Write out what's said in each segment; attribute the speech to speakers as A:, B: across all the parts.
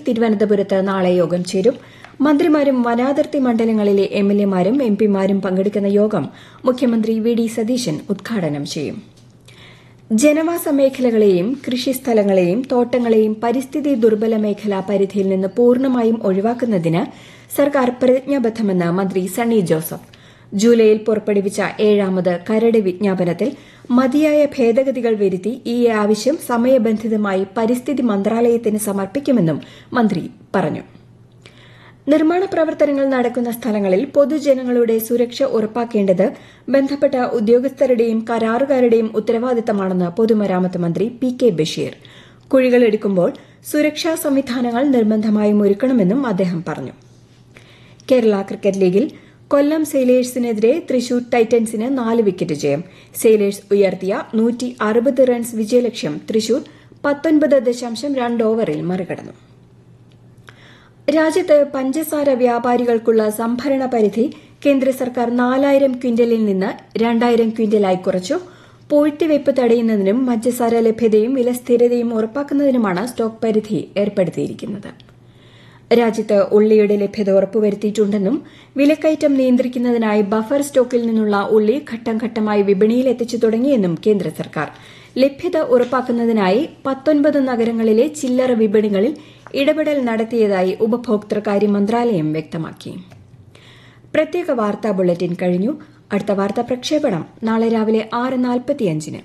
A: തിരുവനന്തപുരത്ത് നാളെ യോഗം ചേരും മന്ത്രിമാരും വനാതിർത്തി മണ്ഡലങ്ങളിലെ എംഎൽഎമാരും എംപിമാരും പങ്കെടുക്കുന്ന യോഗം മുഖ്യമന്ത്രി വി ഡി സതീശൻ ഉദ്ഘാടനം ചെയ്യും ജനവാസ മേഖലകളെയും കൃഷിസ്ഥലങ്ങളെയും തോട്ടങ്ങളെയും പരിസ്ഥിതി ദുർബല മേഖലാ പരിധിയിൽ നിന്ന് പൂർണ്ണമായും ഒഴിവാക്കുന്നതിന് സർക്കാർ പ്രതിജ്ഞാബദ്ധമെന്ന് മന്ത്രി സണ്ണി ജോസഫ് ജൂലൈയിൽ പുറപ്പെടുവിച്ച ഏഴാമത് കരട് വിജ്ഞാപനത്തിൽ മതിയായ ഭേദഗതികൾ വരുത്തി ഈ ആവശ്യം സമയബന്ധിതമായി പരിസ്ഥിതി മന്ത്രാലയത്തിന് സമർപ്പിക്കുമെന്നും മന്ത്രി പറഞ്ഞു നിർമ്മാണ പ്രവർത്തനങ്ങൾ നടക്കുന്ന സ്ഥലങ്ങളിൽ പൊതുജനങ്ങളുടെ സുരക്ഷ ഉറപ്പാക്കേണ്ടത് ബന്ധപ്പെട്ട ഉദ്യോഗസ്ഥരുടെയും കരാറുകാരുടെയും ഉത്തരവാദിത്തമാണെന്ന് പൊതുമരാമത്ത് മന്ത്രി പി കെ ബഷീർ കുഴികൾ എടുക്കുമ്പോൾ സുരക്ഷാ സംവിധാനങ്ങൾ നിർബന്ധമായും ഒരുക്കണമെന്നും അദ്ദേഹം പറഞ്ഞു കേരള ക്രിക്കറ്റ് ലീഗിൽ കൊല്ലം സെയിലേഴ്സിനെതിരെ തൃശൂർ ടൈറ്റൻസിന് നാല് വിക്കറ്റ് ജയം സെയിലേഴ്സ് ഉയർത്തിയ നൂറ്റി അറുപത് റൺസ് വിജയലക്ഷ്യം തൃശൂർ പത്തൊൻപത് ദശാംശം രണ്ട് ഓവറിൽ മറികടന്നു രാജ്യത്ത് പഞ്ചസാര വ്യാപാരികൾക്കുള്ള സംഭരണ പരിധി കേന്ദ്ര സർക്കാർ നാലായിരം ക്വിന്റലിൽ നിന്ന് രണ്ടായിരം ക്വിന്റലായി കുറച്ചു പൂഴ്ത്തിവയ്പ് തടയുന്നതിനും പഞ്ചസാര ലഭ്യതയും വില സ്ഥിരതയും ഉറപ്പാക്കുന്നതിനുമാണ് സ്റ്റോക്ക് പരിധി ഏർപ്പെടുത്തിയിരിക്കുന്നത് രാജ്യത്ത് ഉള്ളിയുടെ ലഭ്യത ഉറപ്പുവരുത്തിയിട്ടുണ്ടെന്നും വിലക്കയറ്റം നിയന്ത്രിക്കുന്നതിനായി ബഫർ സ്റ്റോക്കിൽ നിന്നുള്ള ഉള്ളി ഘട്ടം ഘട്ടമായി വിപണിയിൽ എത്തിച്ചു തുടങ്ങിയെന്നും കേന്ദ്ര സർക്കാർ ലഭ്യത ഉറപ്പാക്കുന്നതിനായി പത്തൊൻപത് നഗരങ്ങളിലെ ചില്ലറ വിപണികളിൽ ഇടപെടൽ നടത്തിയതായി ഉപഭോക്തൃകാര്യ മന്ത്രാലയം വ്യക്തമാക്കി പ്രത്യേക വാർത്താ ബുള്ളറ്റിൻ കഴിഞ്ഞു അടുത്ത വാർത്താ പ്രക്ഷേപണം നാളെ രാവിലെ ആറ് നാൽപ്പത്തിയഞ്ചിന്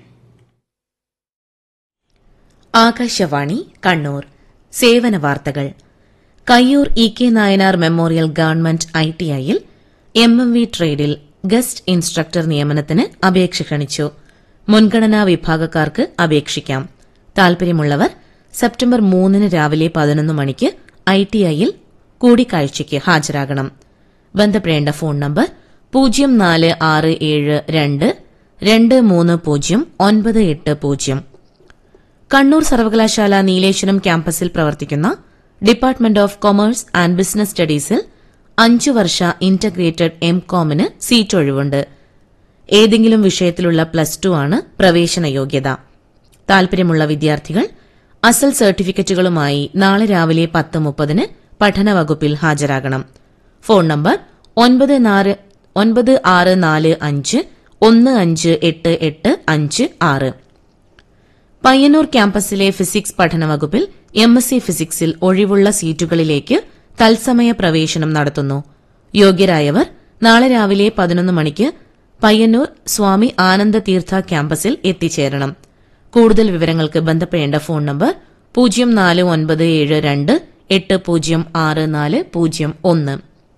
B: ആകാശവാണി കണ്ണൂർ സേവന വാർത്തകൾ Kayyur E K Nayanar memorial government I T ഐയിൽ എം എം വി ട്രേഡിൽ ഗസ്റ്റ് ഇൻസ്ട്രക്ടർ നിയമനത്തിന് അപേക്ഷ ക്ഷണിച്ചു മുൻഗണനാ വിഭാഗക്കാർക്ക് അപേക്ഷിക്കാം താൽപര്യമുള്ളവർ സെപ്റ്റംബർ മൂന്നിന് രാവിലെ പതിനൊന്ന് മണിക്ക് ഐ ടി ഐയിൽ കൂടിക്കാഴ്ചയ്ക്ക് ഹാജരാകണം ബന്ധപ്പെടേണ്ട ഫോൺ നമ്പർ പൂജ്യം നാല് ആറ് ഏഴ് രണ്ട് രണ്ട് മൂന്ന് പൂജ്യം ഒൻപത് എട്ട് പൂജ്യം കണ്ണൂർ സർവകലാശാല നീലേശ്വരം ക്യാമ്പസിൽ പ്രവർത്തിക്കുന്ന department of commerce and business സ്റ്റഡീസിൽ അഞ്ചു വർഷ ഇന്റഗ്രേറ്റഡ് എം കോമിന് സീറ്റ് ഒഴിവുണ്ട് ഏതെങ്കിലും വിഷയത്തിലുള്ള പ്ലസ് ടു ആണ് പ്രവേശന യോഗ്യത താൽപര്യമുള്ള വിദ്യാർത്ഥികൾ അസൽ സർട്ടിഫിക്കറ്റുകളുമായി നാളെ രാവിലെ പത്ത് മുപ്പതിന് പഠനവകുപ്പിൽ ഹാജരാകണം ഫോൺ നമ്പർ ഒൻപത് നാല് ഒൻപത് ആറ് നാല് അഞ്ച് ഒന്ന് അഞ്ച് എട്ട് എട്ട് അഞ്ച് ആറ് പയ്യന്നൂർ ക്യാമ്പസിലെ ഫിസിക്സ് പഠനവകുപ്പിൽ എം എസ് സി ഫിസിക്സിൽ ഒഴിവുള്ള സീറ്റുകളിലേക്ക് തത്സമയ പ്രവേശനം നടത്തുന്നു യോഗ്യരായവർ നാളെ രാവിലെ പതിനൊന്ന് മണിക്ക് പയ്യന്നൂർ സ്വാമി ആനന്ദ തീർത്ഥ ക്യാമ്പസിൽ എത്തിച്ചേരണം കൂടുതൽ വിവരങ്ങൾക്ക് ബന്ധപ്പെടേണ്ട ഫോൺ നമ്പർ പൂജ്യം നാല് ഒൻപത് ഏഴ് രണ്ട് എട്ട് പൂജ്യം ആറ് നാല് പൂജ്യം ഒന്ന്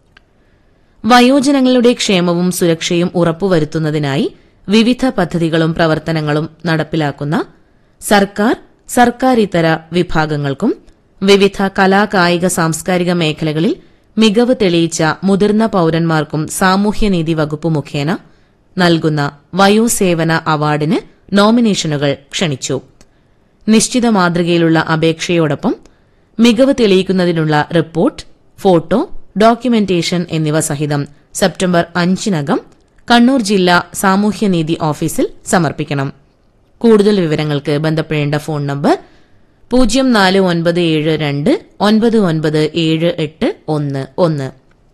B: വയോജനങ്ങളുടെ ക്ഷേമവും സുരക്ഷയും ഉറപ്പുവരുത്തുന്നതിനായി വിവിധ പദ്ധതികളും പ്രവർത്തനങ്ങളും നടപ്പിലാക്കുന്ന സർക്കാർ സർക്കാരിതര വിഭാഗങ്ങൾക്കും വിവിധ കലാ കായിക സാംസ്കാരിക മേഖലകളിൽ മികവ് തെളിയിച്ച മുതിർന്ന പൌരന്മാർക്കും സാമൂഹ്യനീതി വകുപ്പ് മുഖേന നൽകുന്ന വയോസേവന അവാർഡിന് നോമിനേഷനുകൾ ക്ഷണിച്ചു നിശ്ചിത മാതൃകയിലുള്ള അപേക്ഷയോടൊപ്പം മികവ് തെളിയിക്കുന്നതിനുള്ള റിപ്പോർട്ട് ഫോട്ടോ ഡോക്യുമെന്റേഷൻ എന്നിവ സഹിതം സെപ്റ്റംബർ അഞ്ചിനകം കണ്ണൂർ ജില്ലാ സാമൂഹ്യനീതി ഓഫീസിൽ സമർപ്പിക്കണം കൂടുതൽ വിവരങ്ങൾക്ക് ബന്ധപ്പെടേണ്ട ഫോൺ നമ്പർ പൂജ്യം നാല് ഒൻപത് ഏഴ് രണ്ട് ഒൻപത് ഒൻപത് ഏഴ് എട്ട് ഒന്ന് ഒന്ന്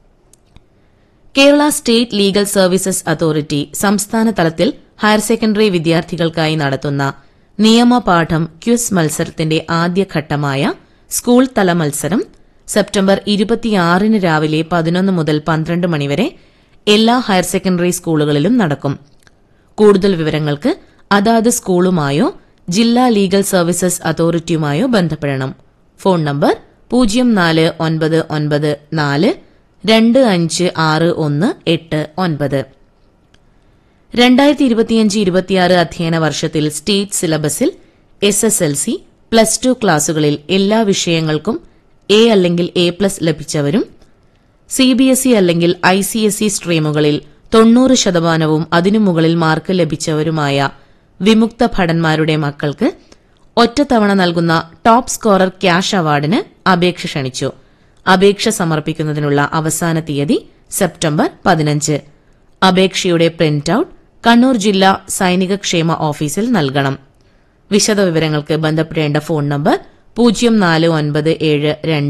B: Kerala state legal services authority സംസ്ഥാന തലത്തിൽ ഹയർ സെക്കൻഡറി വിദ്യാർത്ഥികൾക്കായി നടത്തുന്ന നിയമപാഠം ക്വിസ് മത്സരത്തിന്റെ ആദ്യഘട്ടമായ സ്കൂൾ തല മത്സരം സെപ്റ്റംബർ ഇരുപത്തിയാറിന് രാവിലെ പതിനൊന്ന് മുതൽ പന്ത്രണ്ട് മണിവരെ എല്ലാ ഹയർ സെക്കൻഡറി സ്കൂളുകളിലും നടക്കും കൂടുതൽ വിവരങ്ങൾക്ക് അതാത് സ്കൂളുമായോ ജില്ലാ ലീഗൽ സർവീസസ് അതോറിറ്റിയുമായോ ബന്ധപ്പെടണം ഫോൺ നമ്പർ പൂജ്യം നാല് ഒൻപത് ഒൻപത് നാല് രണ്ട് അഞ്ച് ആറ് ഒന്ന് എട്ട് ഒൻപത് രണ്ടായിരത്തി ഇരുപത്തിയഞ്ച് ഇരുപത്തിയാറ് അധ്യയന വർഷത്തിൽ സ്റ്റേറ്റ് സിലബസിൽ S S L C plus two ക്ലാസുകളിൽ എല്ലാ വിഷയങ്ങൾക്കും എ അല്ലെങ്കിൽ എ പ്ലസ് ലഭിച്ചവരും സി ബി എസ് ഇ അല്ലെങ്കിൽ ഐ സി എസ് ഇ സ്ട്രീമുകളിൽ തൊണ്ണൂറ് ശതമാനവും അതിനു മുകളിൽ മാർക്ക് ലഭിച്ചവരുമായ വിമുക്ത ഭടന്മാരുടെ മക്കൾക്ക് ഒറ്റത്തവണ നൽകുന്ന ടോപ്പ് സ്കോറർ ക്യാഷ് അവാർഡിന് അപേക്ഷ ക്ഷണിച്ചു അപേക്ഷ സമർപ്പിക്കുന്നതിനുള്ള അവസാന തീയതി സെപ്റ്റംബർ പതിനഞ്ച് അപേക്ഷയുടെ പ്രിന്റ് ഔട്ട് കണ്ണൂർ ജില്ലാ സൈനിക ക്ഷേമ ഓഫീസിൽ നൽകണം വിശദവിവരങ്ങൾക്ക് ബന്ധപ്പെടേണ്ട ഫോൺ നമ്പർ പൂജ്യം നാല് ഒൻപത് ഏഴ് രണ്ട്